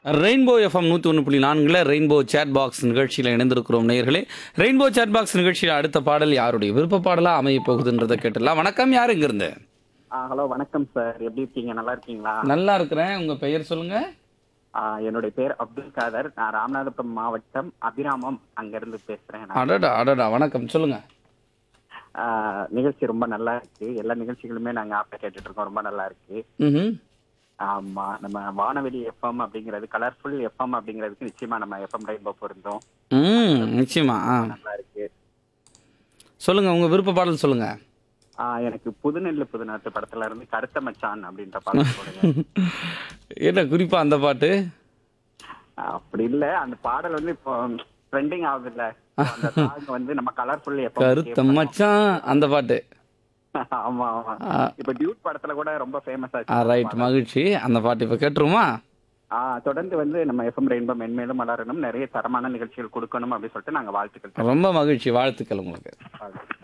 Rainbow FM நூற்றி ஒன்று புள்ளி நான்கில் ரெயின்போ சேட் பாக்ஸ் நிகழ்ச்சியில் இணைந்திருக்கிறோம் நேயர்களே ரெயின்போ சேட் பாக்ஸ் நிகழ்ச்சியில் அடுத்த பாடல் யாருடைய விருப்ப பாடலாக அமைய போகுதுன்றதை கேட்டுடலாம் வணக்கம் யார் இங்கிருந்து ஆ ஹலோ வணக்கம் சார் எப்படி இருக்கீங்க நல்லா இருக்கீங்களா நல்லா இருக்கிறேன் உங்கள் பெயர் சொல்லுங்கள் ஆ, என்னுடைய பேர் அப்துல் காதர் நான் ராமநாதபுரம் மாவட்டம் அபிராமம் அங்கிருந்து பேசுறேன் நான். அடடா அடடா வணக்கம் சொல்லுங்கள் ஆ, நிகழ்ச்சி ரொம்ப நல்லா இருக்கு எல்லா நிகழ்ச்சிகளுமே நாங்க ஆப்ப கேட்டுட்டு இருக்கோம் ரொம்ப நல்லா இருக்கு ம் ஆமா நம்ம வானவெளி எஃப்எம் அப்படிங்கிறது கலர்ஃபுல் எஃப்எம் அப்படிங்கிறதுக்கு நிச்சயமா நம்ம எஃப்எம் ரெயின்போ பொருந்தோம் ம் நிச்சயமா ஆ நல்லா இருக்கு சொல்லுங்கள் உங்கள் விருப்ப பாடல் சொல்லுங்கள் ஆ, எனக்கு புதுநெல்லு புதுநாட்டு படத்துல இருந்து கருத்த மச்சான் அப்படின்ற பாடல் போடுங்க என்ன குறிப்பாக அந்த பாட்டு அப்படி இல்ல அந்த பாடல் வந்து இப்போ ட்ரெண்டிங் ஆகுது இல்ல அந்த சாங் வந்து நம்ம கலர்ஃபுல் கருத்த எஃப்எம் மச்சான் அந்த பாட்டு ஆமா ஆமா ஆ. இப்ப டியூட் படத்துல கூட ரொம்ப ஃபேமஸ் ஆ ஆச்சு ரைட் மகிழ்ச்சி அந்த பாட்டு இப்போ கேட்டுருமா ஆ தொடர்ந்து வந்து நம்ம எஃப்எம் ரெயின்போ மென்மேலும் மலரணும் நிறைய தரமான நிகழ்ச்சிகள் கொடுக்கணும் அப்படின்னு சொல்லிட்டு நாங்க வாழ்த்துக்கள் ரொம்ப மகிழ்ச்சி வாழ்த்துக்கள் உங்களுக்கு தெரிவிக்கிறோம்.